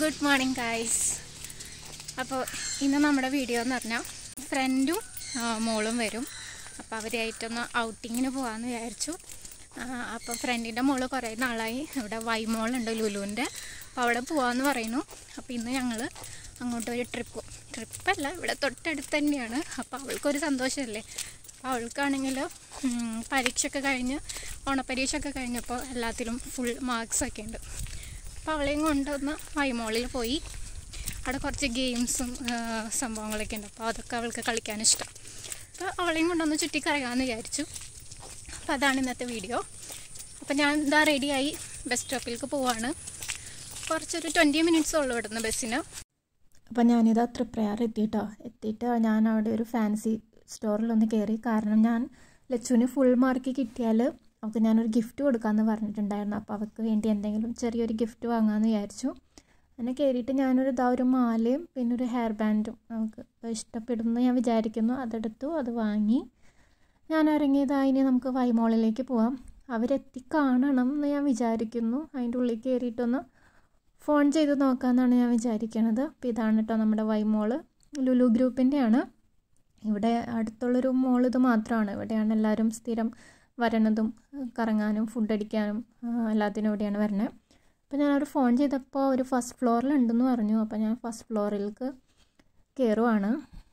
Good morning guys അപ്പോൾ ഇന്ന് നമ്മുടെ വീഡിയോ എന്ന് പറഞ്ഞാൽ ഫ്രണ്ടും മോളും വരും അപ്പോൾ അവരായിട്ടൊന്ന് ഔട്ടിങ്ങിന് പോകാമെന്ന് വിചാരിച്ചു അപ്പോൾ ഫ്രണ്ടിൻ്റെ മോള് കുറേ നാളായി ഇവിടെ വൈമോളുണ്ട് ലുലുവിൻ്റെ അപ്പോൾ അവിടെ പോകാമെന്ന് പറയുന്നു അപ്പോൾ ഇന്ന് ഞങ്ങൾ അങ്ങോട്ടൊരു ട്രിപ്പ് ട്രിപ്പല്ല ഇവിടെ തൊട്ടടുത്ത് തന്നെയാണ് അപ്പോൾ അവൾക്കൊരു സന്തോഷമല്ലേ അപ്പോൾ അവൾക്കാണെങ്കിൽ പരീക്ഷയൊക്കെ കഴിഞ്ഞ് ഓണപ്പരീക്ഷയൊക്കെ കഴിഞ്ഞപ്പോൾ എല്ലാത്തിലും ഫുൾ മാർക്സൊക്കെ ഉണ്ട് അപ്പോൾ അവളെയും കൊണ്ടൊന്ന് വൈമോളിൽ പോയി അവിടെ കുറച്ച് ഗെയിംസും സംഭവങ്ങളൊക്കെ ഉണ്ട് അപ്പോൾ അതൊക്കെ അവൾക്ക് കളിക്കാൻ ഇഷ്ടം അപ്പോൾ അവളെയും കൊണ്ടൊന്ന് ചുറ്റിക്കറങ്ങാമെന്ന് വിചാരിച്ചു അപ്പോൾ അതാണ് ഇന്നത്തെ വീഡിയോ അപ്പോൾ ഞാൻ ഇതാ റെഡിയായി ബസ് സ്റ്റോപ്പിലേക്ക് പോവാണ് കുറച്ചൊരു ട്വൻറ്റി മിനിറ്റ്സ് ഉള്ളൂ ഇവിടുന്ന് ബസ്സിന് അപ്പം ഞാനിത് തൃപ്രയാർ എത്തിയിട്ടോ എത്തിയിട്ട് ഞാൻ അവിടെ ഒരു ഫാൻസി സ്റ്റോറിലൊന്ന് കയറി കാരണം ഞാൻ ലച്ചുവിന് ഫുൾ മാർക്ക് കിട്ടിയാൽ അവൾക്ക് ഞാനൊരു ഗിഫ്റ്റ് കൊടുക്കാമെന്ന് പറഞ്ഞിട്ടുണ്ടായിരുന്നു അപ്പോൾ അവൾക്ക് വേണ്ടി എന്തെങ്കിലും ചെറിയൊരു ഗിഫ്റ്റ് വാങ്ങാമെന്ന് വിചാരിച്ചു അങ്ങനെ കയറിയിട്ട് ഞാനൊരു ഇതാ ഒരു മാലയും പിന്നെ ഒരു ഹെയർ ബാൻഡും നമുക്ക് ഇഷ്ടപ്പെടുമെന്ന് ഞാൻ വിചാരിക്കുന്നു അതെടുത്തു അത് വാങ്ങി ഞാൻ ഇറങ്ങിയതാ ഇനി നമുക്ക് വൈമോളിലേക്ക് പോവാം അവരെത്തി കാണണം എന്ന് ഞാൻ വിചാരിക്കുന്നു അതിൻ്റെ ഉള്ളിൽ കയറിയിട്ടൊന്ന് ഫോൺ ചെയ്ത് നോക്കാമെന്നാണ് ഞാൻ വിചാരിക്കണത് അപ്പോൾ ഇതാണ് കേട്ടോ നമ്മുടെ വൈമോള് ലുലു ഗ്രൂപ്പിൻ്റെയാണ് ഇവിടെ അടുത്തുള്ളൊരു മോൾ ഇത് മാത്രമാണ് ഇവിടെയാണ് എല്ലാവരും സ്ഥിരം വരണതും കറങ്ങാനും ഫുഡ് അടിക്കാനും എല്ലാത്തിനും ഇവിടെയാണ് വരണത് അപ്പോൾ ഞാനൊരു ഫോൺ ചെയ്തപ്പോൾ ഒരു ഫസ്റ്റ് ഫ്ലോറിലുണ്ടെന്ന് പറഞ്ഞു അപ്പോൾ ഞാൻ ഫസ്റ്റ് ഫ്ലോറിലേക്ക് കയറുവാണ്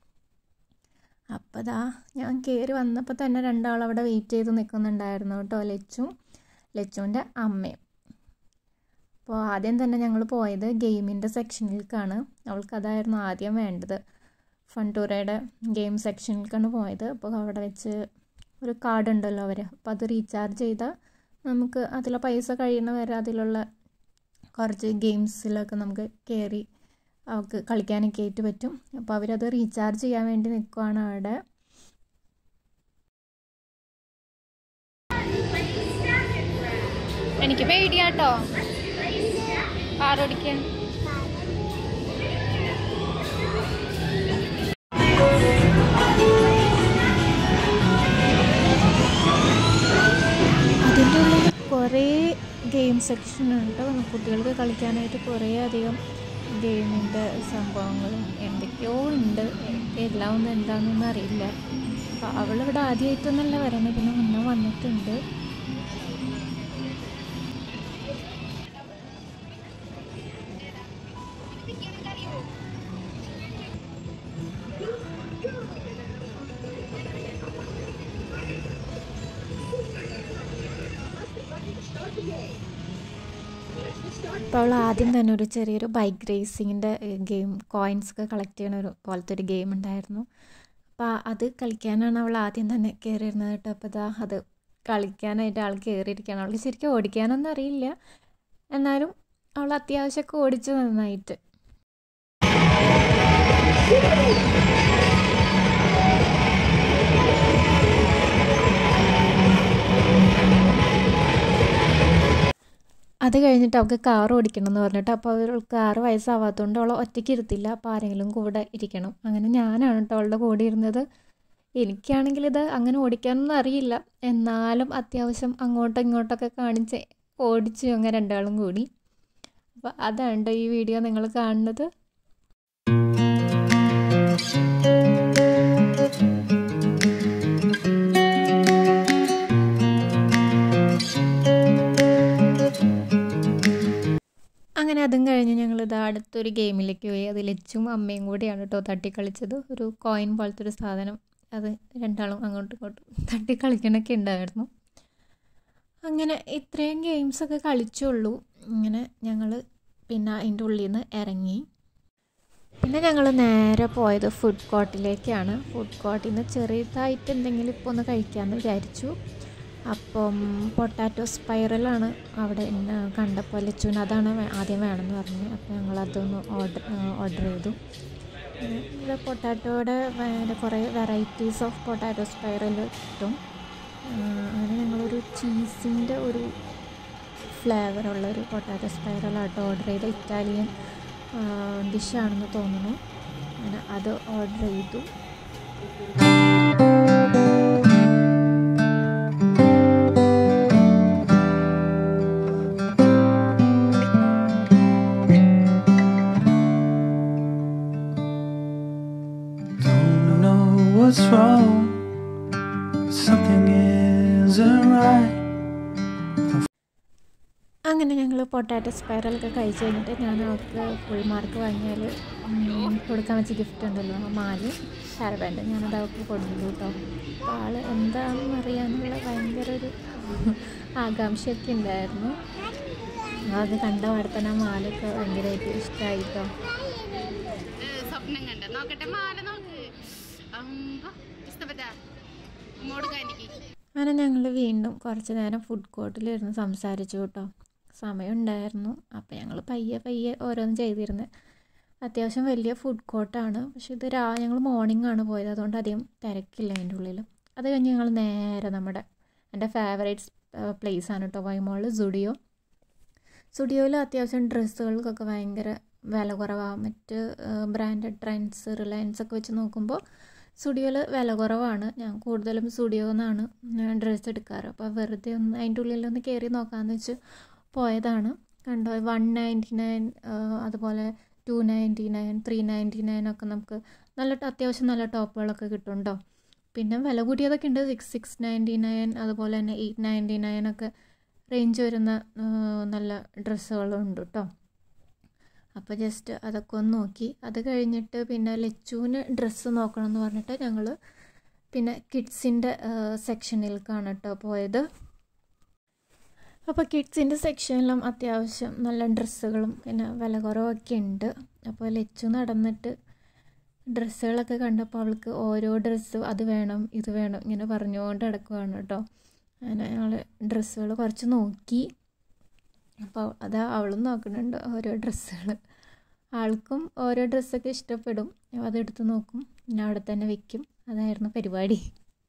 അപ്പോൾ ദാ ഞാൻ കയറി വന്നപ്പോൾ തന്നെ രണ്ടാൾ അവിടെ വെയിറ്റ് ചെയ്ത് നിൽക്കുന്നുണ്ടായിരുന്നു കേട്ടോ ലച്ചും ലച്ചുവിൻ്റെ അമ്മയും അപ്പോൾ ആദ്യം തന്നെ ഞങ്ങൾ പോയത് ഗെയിമിൻ്റെ സെക്ഷനിലേക്കാണ് അവൾക്ക് അതായിരുന്നു ആദ്യം വേണ്ടത് ഫണ്ടൂറയുടെ ഗെയിം സെക്ഷനിലേക്കാണ് പോയത് അപ്പോൾ അവിടെ വെച്ച് ഒരു കാർഡ് ഉണ്ടല്ലോ അവർ അപ്പോൾ അത് റീചാർജ് ചെയ്താൽ നമുക്ക് അതിലെ പൈസ കഴിയുന്ന വരെ അതിലുള്ള കുറച്ച് ഗെയിംസിലൊക്കെ നമുക്ക് കയറി അവൾക്ക് കളിക്കാനൊക്കെ ആയിട്ട് പറ്റും അപ്പോൾ അവരത് റീചാർജ് ചെയ്യാൻ വേണ്ടി നിൽക്കുവാണ് അവിടെ എനിക്ക് പേടിയാട്ടോ കാറോടിക്കാൻ അതിൻ്റെ ഉള്ളിൽ കുറേ ഗെയിം സെക്ഷൻ ഉണ്ട് കുട്ടികൾക്ക് കളിക്കാനായിട്ട് കുറേ അധികം ഗെയിമിൻ്റെ സംഭവങ്ങളും എന്തൊക്കെയോ ഉണ്ട് എനിക്ക് എല്ലാം ഒന്നും എന്താണെന്നൊന്നും അറിയില്ല അപ്പോൾ അവളിവിടെ ആദ്യമായിട്ടൊന്നല്ല വരണത് പിന്നെ മുന്നേ വന്നിട്ടുണ്ട് അപ്പോൾ അവൾ ആദ്യം തന്നെ ഒരു ചെറിയൊരു ബൈക്ക് റേസിങ്ങിൻ്റെ ഗെയിം കോയിൻസ് ഒക്കെ കളക്ട് ചെയ്യണ ഒരു പോലത്തെ ഒരു ഗെയിം ഉണ്ടായിരുന്നു അപ്പോൾ അത് കളിക്കാനാണ് അവൾ ആദ്യം തന്നെ കയറിയിരുന്നത് കേട്ടോ അപ്പോൾ ഇതാ അത് കളിക്കാനായിട്ട് ആൾ കയറിയിരിക്കുകയാണ് അവൾക്ക് ശരിക്കും ഓടിക്കാനൊന്നും അറിയില്ല എന്നാലും അവൾ അത്യാവശ്യമൊക്കെ ഓടിച്ചു നന്നായിട്ട് അത് കഴിഞ്ഞിട്ട് അവൾക്ക് കാർ ഓടിക്കണം എന്ന് പറഞ്ഞിട്ട് അപ്പോൾ അവൾക്ക് ആറ് വയസ്സാവാത്തതുകൊണ്ട് അവളെ ഒറ്റയ്ക്ക് ഇരുത്തില്ല അപ്പോൾ ആരെങ്കിലും കൂടെ ഇരിക്കണം അങ്ങനെ ഞാനാണ് കേട്ടോ അവളുടെ കൂടെ ഇരുന്നത് എനിക്കാണെങ്കിൽ ഇത് അങ്ങനെ ഓടിക്കാനൊന്നും അറിയില്ല എന്നാലും അത്യാവശ്യം അങ്ങോട്ടും ഇങ്ങോട്ടൊക്കെ കാണിച്ച് ഓടിച്ചു അങ്ങനെ രണ്ടാളും കൂടി അപ്പോൾ അതാണ് ഈ വീഡിയോ നിങ്ങൾ കാണുന്നത് അങ്ങനെ അതും കഴിഞ്ഞ് ഞങ്ങൾ ഇത് അടുത്തൊരു ഗെയിമിലേക്ക് പോയി അത് ലച്ചും അമ്മയും കൂടിയാണ് കേട്ടോ തട്ടിക്കളിച്ചത് ഒരു കോയിൻ പോലത്തെ ഒരു സാധനം അത് രണ്ടാളും അങ്ങോട്ടും ഇങ്ങോട്ടും തട്ടിക്കളിക്കണൊക്കെ ഉണ്ടായിരുന്നു അങ്ങനെ ഇത്രയും ഗെയിംസൊക്കെ കളിച്ചുള്ളൂ ഇങ്ങനെ ഞങ്ങൾ പിന്നെ അതിൻ്റെ ഉള്ളിൽ നിന്ന് ഇറങ്ങി പിന്നെ ഞങ്ങൾ നേരെ പോയത് ഫുഡ് കോർട്ടിലേക്കാണ് ഫുഡ് കോർട്ടിൽ നിന്ന് ചെറിയതായിട്ട് എന്തെങ്കിലും ഇപ്പോൾ ഒന്ന് കഴിക്കാമെന്ന് വിചാരിച്ചു അപ്പം പൊട്ടാറ്റോ സ്പൈറലാണ് അവിടെ എന്നെ കണ്ടപ്പോൾ ലച്ചുവിന് അതാണ് ആദ്യം വേണമെന്ന് പറഞ്ഞു അപ്പോൾ ഞങ്ങൾ അതൊന്ന് ഓർഡർ ഓർഡർ ചെയ്തു ഇവിടെ പൊട്ടാറ്റോയുടെ കുറേ വെറൈറ്റീസ് ഓഫ് പൊട്ടാറ്റോ സ്പൈറൽ കിട്ടും അങ്ങനെ ഞങ്ങളൊരു ചീസിൻ്റെ ഒരു ഫ്ലേവറുള്ള ഒരു പൊട്ടാറ്റോ സ്പൈറലായിട്ട് ഓർഡർ ചെയ്ത ഇറ്റാലിയൻ ഡിഷാണെന്ന് തോന്നുന്നു അങ്ങനെ അത് ഓർഡർ ചെയ്തു what's wrong, but something isn't right. അങ്ങനെ ഞങ്ങൾ പൊട്ടാറ്റോ സ്പൈറലൊക്കെ കഴിച്ച് കഴിഞ്ഞിട്ട് ഞാൻ അവൾക്ക് ഫുൾ മാർക്ക് വാങ്ങിയാൽ കൊടുക്കാൻ വെച്ച ഗിഫ്റ്റ് ഉണ്ടല്ലോ ആ മാല് ഷെയർ ബാൻഡ് ഞാനത് അവൾക്ക് കൊടുത്തു കേട്ടോ അപ്പോൾ ആൾ എന്താണെന്ന് അറിയാനുള്ള ഭയങ്കര ഒരു ആകാംക്ഷയൊക്കെ ഉണ്ടായിരുന്നു അത് കണ്ട പാടെ തന്നെ ആ മാലൊക്കെ ഭയങ്കരമായിട്ട് ഇഷ്ടമായി കേട്ടോ സ്വപ്നം കണ്ട നോക്കട്ടെ മാല നോക്ക് അമ്പോ ഇഷ്ടപ്പെട്ട മോട് കാണിക്ക് അങ്ങനെ ഞങ്ങൾ വീണ്ടും കുറച്ച് നേരം ഫുഡ് കോർട്ടിലിരുന്ന് സംസാരിച്ചു കേട്ടോ സമയം ഉണ്ടായിരുന്നു അപ്പോൾ ഞങ്ങൾ പയ്യെ പയ്യെ ഓരോന്ന് ചെയ്തിരുന്നത് അത്യാവശ്യം വലിയ ഫുഡ് കോർട്ടാണ് പക്ഷെ ഇത് രാ ഞങ്ങൾ മോർണിംഗ് ആണ് പോയത് അതുകൊണ്ട് അധികം തിരക്കില്ല അതിൻ്റെ ഉള്ളിൽ അത് കഴിഞ്ഞ് ഞങ്ങൾ നേരെ നമ്മുടെ എൻ്റെ ഫേവറേറ്റ് പ്ലേസ് ആണ് കേട്ടോ വൈമോളിൽ സുഡിയോ സുഡിയോയിൽ അത്യാവശ്യം ഡ്രസ്സുകൾക്കൊക്കെ ഭയങ്കര വില കുറവാണ് മറ്റ് ബ്രാൻഡഡ് ട്രെൻഡ്സ് റിലയൻസ് ഒക്കെ വെച്ച് നോക്കുമ്പോൾ സ്റ്റുഡിയോയിൽ വില കുറവാണ് ഞാൻ കൂടുതലും സ്റ്റുഡിയോ എന്നാണ് ഡ്രസ്സ് എടുക്കാറ് അപ്പോൾ വെറുതെ ഒന്ന് അതിൻ്റെ ഉള്ളിലൊന്ന് കയറി നോക്കാമെന്ന് വെച്ച് പോയതാണ് കണ്ടോ വൺ നയൻറ്റി നയൻ അതുപോലെ two ninety nine three ninety nine ഒക്കെ നമുക്ക് നല്ല അത്യാവശ്യം നല്ല ടോപ്പുകളൊക്കെ കിട്ടും പിന്നെ വില കൂടിയതൊക്കെ ഉണ്ട് സിക്സ് സിക്സ് നയൻറ്റി നയൻ അതുപോലെ തന്നെ എയ്റ്റ് നയൻറ്റി നയൻ ഒക്കെ റേഞ്ച് വരുന്ന ആ, നല്ല ഡ്രസ്സുകളും ഉണ്ട് കേട്ടോ അപ്പോൾ ജസ്റ്റ് അതൊക്കെ ഒന്ന് നോക്കി അത് കഴിഞ്ഞിട്ട് പിന്നെ ലച്ചുവിന് ഡ്രസ്സ് നോക്കണം എന്ന് പറഞ്ഞിട്ട് ഞങ്ങൾ പിന്നെ കിഡ്സിൻ്റെ സെക്ഷനിലേക്കാണ് കേട്ടോ പോയത് അപ്പോൾ കിഡ്സിൻ്റെ സെക്ഷനിലും അത്യാവശ്യം നല്ല ഡ്രസ്സുകളും പിന്നെ വില കുറവൊക്കെ ഉണ്ട് അപ്പോൾ ലച്ചു നടന്നിട്ട് ഡ്രസ്സുകളൊക്കെ കണ്ടപ്പോൾ അവൾക്ക് ഓരോ ഡ്രസ്സ് അത് വേണം ഇത് വേണം ഇങ്ങനെ പറഞ്ഞുകൊണ്ട് കിടക്കുവാണ് കേട്ടോ അങ്ങനെ ഞങ്ങൾ ഡ്രസ്സുകൾ കുറച്ച് നോക്കി അപ്പോൾ അത് അവളും നോക്കുന്നുണ്ട് ഓരോ ഡ്രസ്സുകൾ ആൾക്കും ഓരോ ഡ്രസ്സൊക്കെ ഇഷ്ടപ്പെടും അതെടുത്ത് നോക്കും പിന്നെ അവിടെ തന്നെ വെക്കും അതായിരുന്നു പരിപാടി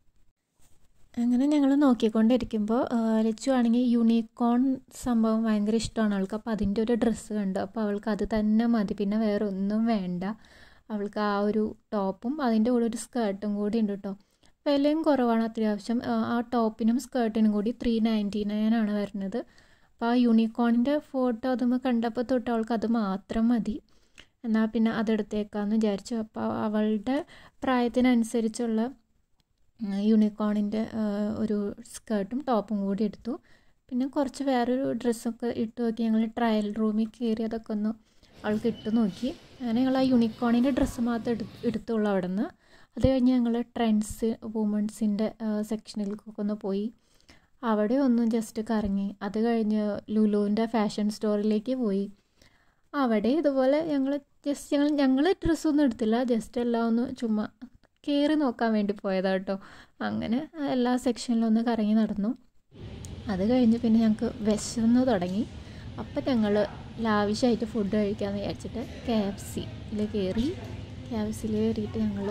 അങ്ങനെ ഞങ്ങൾ നോക്കിക്കൊണ്ടിരിക്കുമ്പോൾ ലച്ചു ആണെങ്കിൽ യൂണിക്കോൺ സംഭവം ഭയങ്കര ഇഷ്ടമാണ് അവൾക്ക് അപ്പോൾ അതിൻ്റെ ഒരു ഡ്രസ്സ് കണ്ടു അപ്പോൾ അവൾക്ക് അത് തന്നെ മതി പിന്നെ വേറെ ഒന്നും വേണ്ട അവൾക്ക് ആ ഒരു ടോപ്പും അതിൻ്റെ കൂടെ ഒരു സ്കേർട്ടും കൂടി ഉണ്ട് കേട്ടോ വിലയും കുറവാണ് അത്യാവശ്യം ആ, ആ ടോപ്പിനും സ്കേർട്ടിനും കൂടി ത്രീ നയൻറ്റി നയൻ ആണ് വരുന്നത് അപ്പോൾ ആ യൂണിക്കോണിൻ്റെ ഫോട്ടോ അതുമ്മ കണ്ടപ്പോൾ തൊട്ട് അവൾക്ക് അത് മാത്രം മതി എന്നാൽ പിന്നെ അതെടുത്തേക്കാന്ന് വിചാരിച്ചു അപ്പോൾ അവളുടെ പ്രായത്തിനനുസരിച്ചുള്ള യൂണിക്കോണിൻ്റെ ഒരു സ്കേർട്ടും ടോപ്പും കൂടി എടുത്തു പിന്നെ കുറച്ച് വേറൊരു ഡ്രസ്സൊക്കെ ഇട്ട് നോക്കി ഞങ്ങൾ ട്രയൽ റൂമിൽ കയറി അതൊക്കെ ഒന്ന് അവൾക്ക് ഇട്ട് നോക്കി അങ്ങനെ ഞങ്ങൾ ആ യൂണിക്കോണിൻ്റെ ഡ്രസ്സ് മാത്രം എടു എടുത്തുള്ളൂ അവിടെ നിന്ന് അത് കഴിഞ്ഞ് ഞങ്ങൾ ട്രെൻഡ്സ് വുമൺസിൻ്റെ സെക്ഷനിലേക്കൊക്കെ ഒന്ന് പോയി അവിടെ ഒന്ന് ജസ്റ്റ് കറങ്ങി അത് കഴിഞ്ഞ് ലുലുവിൻ്റെ ഫാഷൻ സ്റ്റോറിലേക്ക് പോയി അവിടെ ഇതുപോലെ ഞങ്ങൾ ജസ്റ്റ് ഞങ്ങൾ ഞങ്ങൾ ഡ്രസ്സൊന്നും എടുത്തില്ല ജസ്റ്റ് എല്ലാം ഒന്ന് ചുമ്മാ കയറി നോക്കാൻ വേണ്ടി പോയതാ കേട്ടോ അങ്ങനെ എല്ലാ സെക്ഷനിലും ഒന്ന് കറങ്ങി നടന്നു അത് കഴിഞ്ഞ് പിന്നെ ഞങ്ങൾക്ക് വിശന്ന് തുടങ്ങി അപ്പം ഞങ്ങൾ ലാവിഷായിട്ട് ഫുഡ് കഴിക്കാമെന്ന് വിചാരിച്ചിട്ട് കെ എഫ് സിയിൽ കയറി കെ എഫ് സിയിൽ കയറിയിട്ട് ഞങ്ങൾ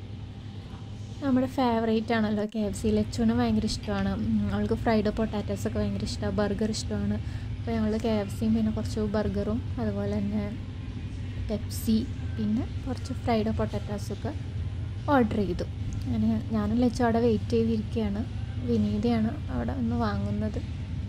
നമ്മുടെ ഫേവറേറ്റ് ആണല്ലോ കെ എഫ് സി ലച്ചുവിന് ഭയങ്കര ഇഷ്ടമാണ് ഉം, അവൾക്ക് ഫ്രൈഡ് പൊട്ടാറ്റോസ് ഒക്കെ ഭയങ്കര ഇഷ്ടമാണ് ബർഗർ ഇഷ്ടമാണ് അപ്പോൾ ഞങ്ങൾ കെ എഫ് സിയും പിന്നെ കുറച്ച് ബർഗറും അതുപോലെ തന്നെ പെപ്സി പിന്നെ കുറച്ച് ഫ്രൈഡ് പൊട്ടാറ്റോസൊക്കെ ഓർഡർ ചെയ്തു അങ്ങനെ ഞാനും ലച്ചു അവിടെ വെയിറ്റ് ചെയ്തിരിക്കുകയാണ് വിനീതയാണ് അവിടെ ഒന്ന് വാങ്ങുന്നത്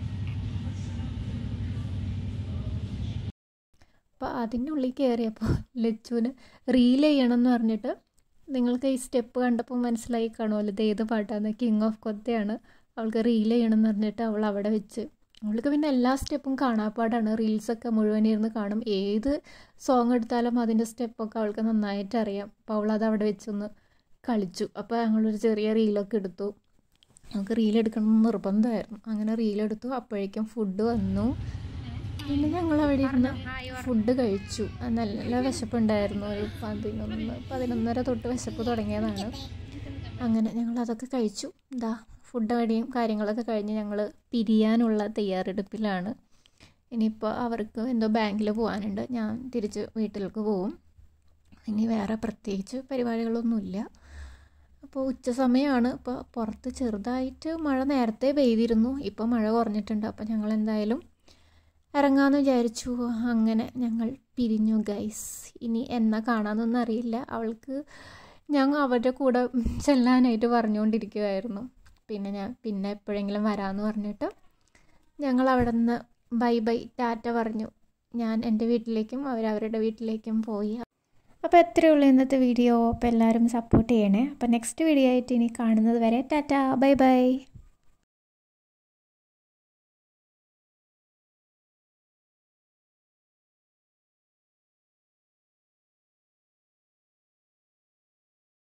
അപ്പോൾ അതിൻ്റെ ഉള്ളിൽ കയറിയപ്പോൾ ലച്ചുവിന് റീൽ ചെയ്യണം എന്ന് പറഞ്ഞിട്ട് നിങ്ങൾക്ക് ഈ സ്റ്റെപ്പ് കണ്ടപ്പോൾ മനസ്സിലായി കാണുമല്ലോ ഇത് ഏത് പാട്ടാണ് കിങ് ഓഫ് കൊത്തയാണ് അവൾക്ക് റീൽ ചെയ്യണം എന്ന് പറഞ്ഞിട്ട് അവൾ അവിടെ വെച്ച് അവൾക്ക് പിന്നെ എല്ലാ സ്റ്റെപ്പും കാണാപ്പാടാണ് റീൽസൊക്കെ മുഴുവൻ ഇരുന്ന് കാണും ഏത് സോങ് എടുത്താലും അതിൻ്റെ സ്റ്റെപ്പൊക്കെ അവൾക്ക് നന്നായിട്ട് അറിയാം അപ്പോൾ അവൾ അത് അവിടെ വെച്ചൊന്ന് കളിച്ചു അപ്പോൾ ഞങ്ങളൊരു ചെറിയ റീലൊക്കെ എടുത്തു നമുക്ക് റീൽ എടുക്കണം എന്ന് നിർബന്ധമായിരുന്നു അങ്ങനെ റീലെടുത്തു അപ്പോഴേക്കും ഫുഡ് വന്നു പിന്നെ ഞങ്ങൾ അവിടെ ഇരുന്ന് ഫുഡ് കഴിച്ചു അത് നല്ല വിശപ്പുണ്ടായിരുന്നു ഒരു പതിനൊന്ന് പതിനൊന്നര തൊട്ട് വിശപ്പ് തുടങ്ങിയതാണ് അങ്ങനെ ഞങ്ങൾ അതൊക്കെ കഴിച്ചു എന്താ ഫുഡ് അടിയും കാര്യങ്ങളൊക്കെ കഴിഞ്ഞ് ഞങ്ങൾ പിരിയാനുള്ള തയ്യാറെടുപ്പിലാണ് ഇനിയിപ്പോൾ അവർക്ക് എന്തോ ബാങ്കിൽ പോകാനുണ്ട് ഞാൻ തിരിച്ച് വീട്ടിലേക്ക് പോവും ഇനി വേറെ പ്രത്യേകിച്ച് പരിപാടികളൊന്നുമില്ല അപ്പോൾ ഉച്ച സമയമാണ് ഇപ്പോൾ പുറത്ത് ചെറുതായിട്ട് മഴ നേരത്തെ പെയ്തിരുന്നു ഇപ്പോൾ മഴ കുറഞ്ഞിട്ടുണ്ട് അപ്പോൾ ഞങ്ങൾ എന്തായാലും ഇറങ്ങാമെന്ന് വിചാരിച്ചു അങ്ങനെ ഞങ്ങൾ പിരിഞ്ഞു ഗൈസ് ഇനി എന്നാ കാണാമെന്നൊന്നും അറിയില്ല അവൾക്ക് ഞങ്ങൾ അവരുടെ കൂടെ ചെല്ലാനായിട്ട് പറഞ്ഞുകൊണ്ടിരിക്കുമായിരുന്നു പിന്നെ ഞാൻ പിന്നെ എപ്പോഴെങ്കിലും വരാമെന്ന് പറഞ്ഞിട്ട് ഞങ്ങൾ അവിടെ നിന്ന് ബൈ ബൈ ടാറ്റ പറഞ്ഞു ഞാൻ എൻ്റെ വീട്ടിലേക്കും അവർ അവരുടെ വീട്ടിലേക്കും പോയി അപ്പോൾ എത്രയേ ഉള്ളൂ ഇന്നത്തെ വീഡിയോ അപ്പോൾ എല്ലാവരും സപ്പോർട്ട് ചെയ്യണേ അപ്പോൾ നെക്സ്റ്റ് വീഡിയോ ആയിട്ട് ഇനി കാണുന്നത് വരെ ടാറ്റാ ബൈ ബൈ